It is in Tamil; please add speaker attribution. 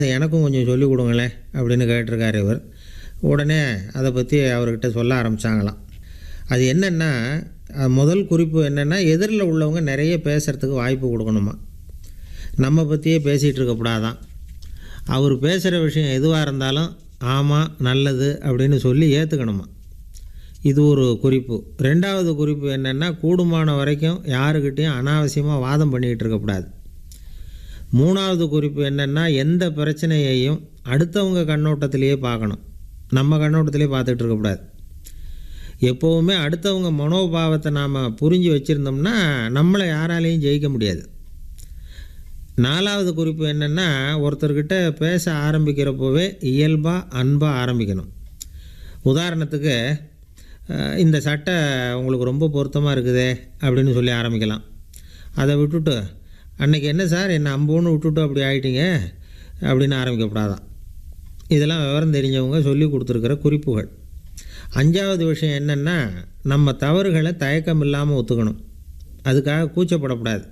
Speaker 1: எனக்கும் கொஞ்சம் சொல்லிக் கொடுங்களேன் அப்படின்னு கேட்டிருக்காரு இவர் உடனே அதை பற்றி அவர்கிட்ட சொல்ல ஆரம்பித்தாங்களாம் அது என்னென்னா அது முதல் குறிப்பு என்னென்னா எதிரில் உள்ளவங்க நிறைய பேசுகிறதுக்கு வாய்ப்பு கொடுக்கணுமா நம்ம பற்றியே பேசிகிட்டு இருக்கக்கூடாதான் அவர் பேசுகிற விஷயம் எதுவாக இருந்தாலும் ஆமாம் நல்லது அப்படின்னு சொல்லி ஏற்றுக்கணுமா இது ஒரு குறிப்பு ரெண்டாவது குறிப்பு என்னென்னா கூடுமான வரைக்கும் யாருக்கிட்டேயும் அனாவசியமாக வாதம் பண்ணிக்கிட்டு இருக்கக்கூடாது மூணாவது குறிப்பு என்னென்னா எந்த பிரச்சனையையும் அடுத்தவங்க கண்ணோட்டத்திலேயே பார்க்கணும் நம்ம கண்ணோட்டத்திலே பார்த்துட்டு இருக்கக்கூடாது எப்போவுமே அடுத்தவங்க மனோபாவத்தை நாம் புரிஞ்சு வச்சுருந்தோம்னா நம்மளை யாராலையும் ஜெயிக்க முடியாது நாலாவது குறிப்பு என்னென்னா ஒருத்தர்கிட்ட பேச ஆரம்பிக்கிறப்போவே இயல்பாக அன்பாக ஆரம்பிக்கணும் உதாரணத்துக்கு அஹ், இந்த சட்டை உங்களுக்கு ரொம்ப பொருத்தமாக இருக்குதே அப்படின்னு சொல்லி ஆரம்பிக்கலாம் அதை விட்டுட்டு அன்னைக்கு என்ன சார் என்ன அம்போன்னு விட்டுட்டு அப்படி ஆயிட்டீங்க அப்படின்னு ஆரம்பிக்கக்கூடாதான் இதெல்லாம் விவரம் தெரிஞ்சவங்க சொல்லி கொடுத்துருக்கிற குறிப்புகள் அஞ்சாவது விஷயம் என்னென்னா நம்ம தவறுகளை தயக்கம் இல்லாமல் ஒத்துக்கணும் அதுக்காக கூச்சப்படக்கூடாது